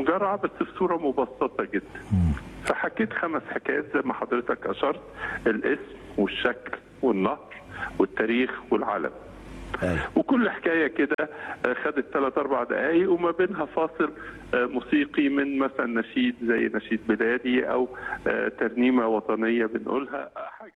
مجرعه بس بصوره مبسطه جدا فحكيت خمس حكايات زي ما حضرتك اشرت الاسم والشكل والنهر والتاريخ والعلم أيوة. وكل حكايه كده آه، خدت ثلاث اربع دقائق وما بينها فاصل آه، موسيقي من مثلا نشيد زي نشيد بلادي او آه، ترنيمه وطنيه بنقولها آه، حاجه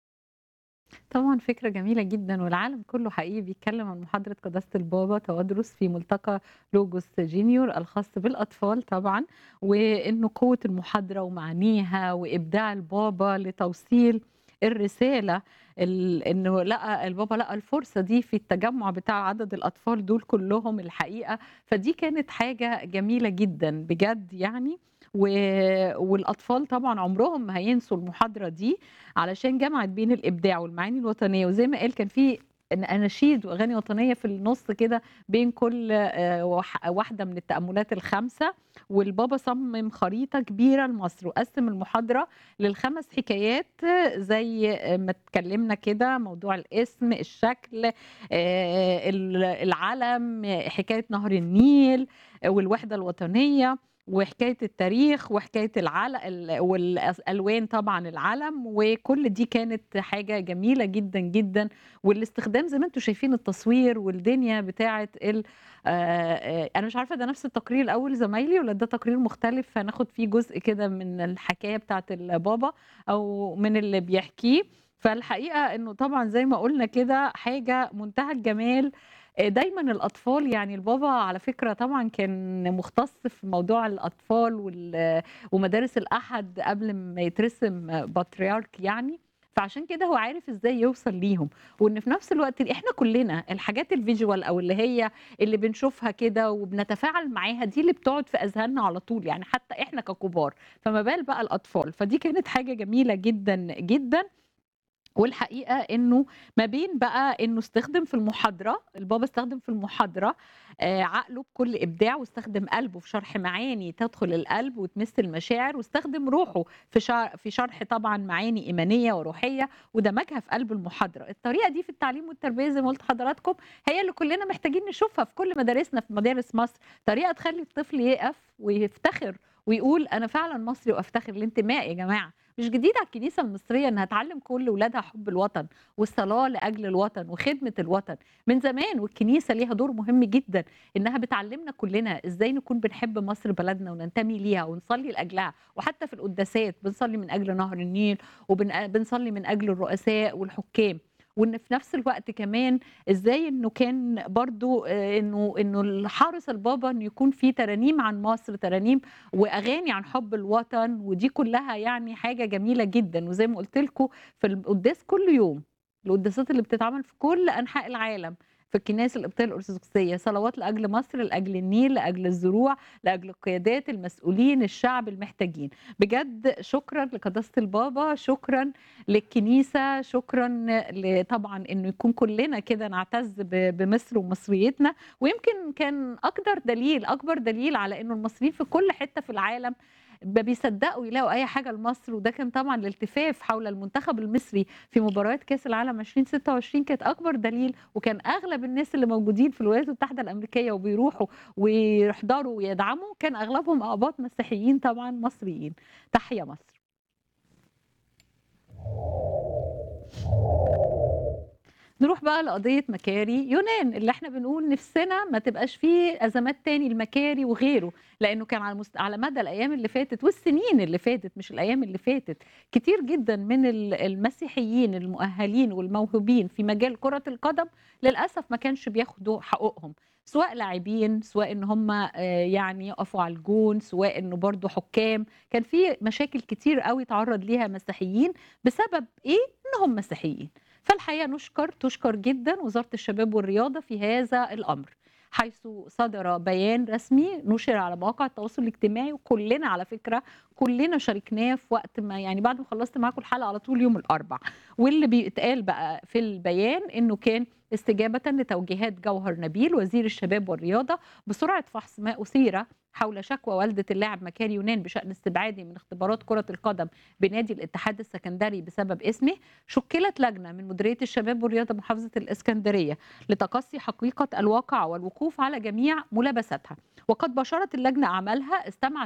طبعا فكرة جميلة جدا والعالم كله حقيقي بيتكلم عن محاضرة قداسة البابا توادرس في ملتقى لوجوس جينيور الخاص بالأطفال طبعا وإنه قوة المحاضرة ومعانيها وإبداع البابا لتوصيل الرسالة ال- انه لقى البابا لقى الفرصه دي في التجمع بتاع عدد الاطفال دول كلهم الحقيقه فدي كانت حاجه جميله جدا بجد يعني و... والاطفال طبعا عمرهم ما هينسوا المحاضره دي علشان جمعت بين الابداع والمعاني الوطنيه وزي ما قال كان في اناشيد واغاني وطنيه في النص كده بين كل آه، وح- واحده من التاملات الخمسه والبابا صمم خريطه كبيره لمصر وقسم المحاضره للخمس حكايات آه، زي آه، ما اتكلمنا كده موضوع الاسم الشكل آه، ال- العلم آه، حكايه نهر النيل آه، والوحده الوطنيه وحكايه التاريخ وحكايه العلم والالوان طبعا العلم وكل دي كانت حاجه جميله جدا جدا والاستخدام زي ما انتم شايفين التصوير والدنيا بتاعه ال آه، آه، انا مش عارفه ده نفس التقرير الاول زمايلي ولا ده تقرير مختلف هناخد فيه جزء كده من الحكايه بتاعه البابا او من اللي بيحكيه فالحقيقه انه طبعا زي ما قلنا كده حاجه منتهى الجمال آه، دايما الاطفال يعني البابا على فكره طبعا كان مختص في موضوع الاطفال وال- ومدارس الاحد قبل ما يترسم بطريرك يعني فعشان كده هو عارف ازاي يوصل ليهم وان في نفس الوقت احنا كلنا الحاجات الفيجوال او اللي هي اللي بنشوفها كده وبنتفاعل معاها دي اللي بتقعد في اذهاننا على طول يعني حتى احنا ككبار فما بال بقى الاطفال فدي كانت حاجه جميله جدا جدا والحقيقه انه ما بين بقى انه استخدم في المحاضره البابا استخدم في المحاضره آه، عقله بكل ابداع واستخدم قلبه في شرح معاني تدخل القلب وتمس المشاعر واستخدم روحه في شرح في شرح طبعا معاني ايمانيه وروحيه ودمجها في قلب المحاضره الطريقه دي في التعليم والتربيه زي ما قلت لحضراتكم هي اللي كلنا محتاجين نشوفها في كل مدارسنا في مدارس مصر طريقه تخلي الطفل يقف ويفتخر ويقول انا فعلا مصري وافتخر الانتماء يا جماعه مش جديد على الكنيسه المصريه انها تعلم كل ولادها حب الوطن والصلاه لاجل الوطن وخدمه الوطن من زمان والكنيسه ليها دور مهم جدا انها بتعلمنا كلنا ازاي نكون بنحب مصر بلدنا وننتمي ليها ونصلي لاجلها وحتى في القداسات بنصلي من اجل نهر النيل وبنصلي من اجل الرؤساء والحكام وان في نفس الوقت كمان ازاي انه كان برضو آه، انه انه الحارس البابا انه يكون في ترانيم عن مصر ترانيم واغاني عن حب الوطن ودي كلها يعني حاجه جميله جدا وزي ما قلت لكم في القداس كل يوم القداسات اللي بتتعمل في كل انحاء العالم في الكنائس القبطيه الارثوذكسيه صلوات لاجل مصر لاجل النيل لاجل الزروع لاجل القيادات المسؤولين الشعب المحتاجين بجد شكرا لقداسه البابا شكرا للكنيسه شكرا ل- طبعا انه يكون كلنا كده نعتز ب- بمصر ومصريتنا ويمكن كان اكتر دليل اكبر دليل على انه المصريين في كل حته في العالم ما بيصدقوا يلاقوا اي حاجه لمصر وده كان طبعا الالتفاف حول المنتخب المصري في مباريات كاس العالم 2026 كانت اكبر دليل وكان اغلب الناس اللي موجودين في الولايات المتحده الامريكيه وبيروحوا ويحضروا ويدعموا كان اغلبهم اقباط مسيحيين طبعا مصريين تحيا مصر نروح بقى لقضية مكاري يونان اللي احنا بنقول نفسنا ما تبقاش فيه أزمات تاني المكاري وغيره لأنه كان على, مست... على مدى الأيام اللي فاتت والسنين اللي فاتت مش الأيام اللي فاتت كتير جدا من ال- المسيحيين المؤهلين والموهوبين في مجال كرة القدم للأسف ما كانش بياخدوا حقوقهم سواء لاعبين سواء ان هم آه، يعني يقفوا على الجون سواء انه برضو حكام كان في مشاكل كتير قوي تعرض ليها مسيحيين بسبب ايه انهم مسيحيين فالحقيقه نشكر تشكر جدا وزاره الشباب والرياضه في هذا الامر حيث صدر بيان رسمي نشر على مواقع التواصل الاجتماعي وكلنا على فكره كلنا شاركناه في وقت ما يعني بعد ما خلصت معاكم الحلقه على طول يوم الاربع واللي بيتقال بقى في البيان انه كان استجابه لتوجيهات جوهر نبيل وزير الشباب والرياضه بسرعه فحص ما اثير حول شكوى والدة اللاعب مكاري يونان بشأن استبعاده من اختبارات كرة القدم بنادي الاتحاد السكندري بسبب اسمه شكلت لجنة من مديرية الشباب والرياضة محافظة الإسكندرية لتقصي حقيقة الواقع والوقوف على جميع ملابساتها وقد بشرت اللجنة أعمالها استمعت